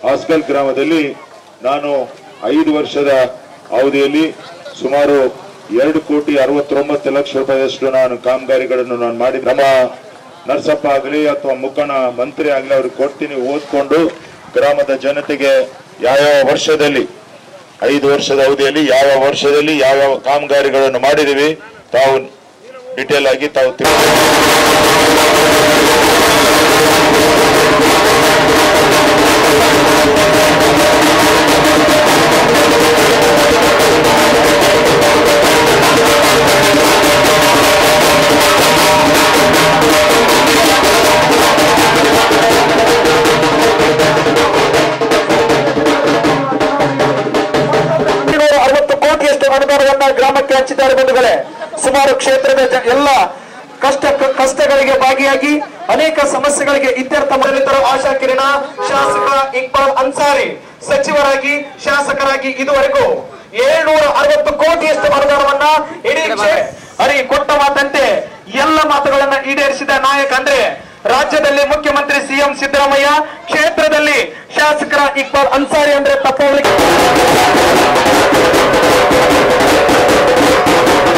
ಹಾಸ್ಕಲ್ ಗ್ರಾಮದಲ್ಲಿ ನಾನು ಐದು ವರ್ಷದ ಅವಧಿಯಲ್ಲಿ ಸುಮಾರು ಎರಡು ಕೋಟಿ ಅರವತ್ತೊಂಬತ್ತು ಲಕ್ಷ ರೂಪಾಯಿಯಷ್ಟು ನಾನು ಕಾಮಗಾರಿಗಳನ್ನು ನಾನು ಮಾಡಿ ನಮ್ಮ ನರಸಪ್ಪ ಆಗಲಿ ಅಥವಾ ಮುಖಂಡ ಮಂತ್ರಿ ಆಗಲಿ ಅವ್ರಿಗೆ ಕೊಡ್ತೀನಿ ಓದ್ಕೊಂಡು ಗ್ರಾಮದ ಜನತೆಗೆ ಯಾವ್ಯಾವ ವರ್ಷದಲ್ಲಿ ಐದು ವರ್ಷದ ಅವಧಿಯಲ್ಲಿ ಯಾವ ವರ್ಷದಲ್ಲಿ ಯಾವ ಯಾವ ಕಾಮಗಾರಿಗಳನ್ನು ಮಾಡಿದೀವಿ ತಾವು ಡಿಟೇಲ್ ಆಗಿ ತಾವು ತಿಳ್ಕೊಂಡು ಇನ್ನೂರ ಅರವತ್ತು ಕೋಟಿಯಷ್ಟು ಅನುದಾನವನ್ನ ಗ್ರಾಮಕ್ಕೆ ಹಂಚಿದ್ದಾರೆ ಬಂಧುಗಳೇ ಸುಮಾರು ಕ್ಷೇತ್ರದ ಜ- ಎಲ್ಲ ಕಷ್ಟ ಕಷ್ಟಗಳಿಗೆ ಭಾಗಿಯಾಗಿ ಅನೇಕ ಸಮಸ್ಯೆಗಳಿಗೆ ಇತ್ಯರ್ಥ ಮಾಡಲಿದ್ದರು ಆಶಾ ಕಿರಣ ಶಾಸಕ ಇಕ್ಬಾಲ್ ಅನ್ಸಾರಿ ಸಚಿವರಾಗಿ ಶಾಸಕರಾಗಿ ಇದುವರೆಗೂ ಏಳ್ನೂರ ಅರವತ್ತು ಕೋಟಿಯಷ್ಟು ಅನುದಾನವನ್ನ ಇಡೀ ಕ್ಷೇ- ಅರಿ ಕೊಟ್ಟ ಮಾತಂತೆ ಎಲ್ಲ ಮಾತುಗಳನ್ನ ಈಡೇರಿಸಿದ ನಾಯಕ ಅಂದ್ರೆ ರಾಜ್ಯದಲ್ಲಿ ಮುಖ್ಯಮಂತ್ರಿ ಸಿಎಂ ಸಿದ್ದರಾಮಯ್ಯ ಕ್ಷೇತ್ರದಲ್ಲಿ ಶಾಸಕರ ಇಕ್ಬಾಲ್ ಅನ್ಸಾರಿ ಅಂದ್ರೆ ತಪ್ಪೋಗ್ಲಿಕ್ಕೆ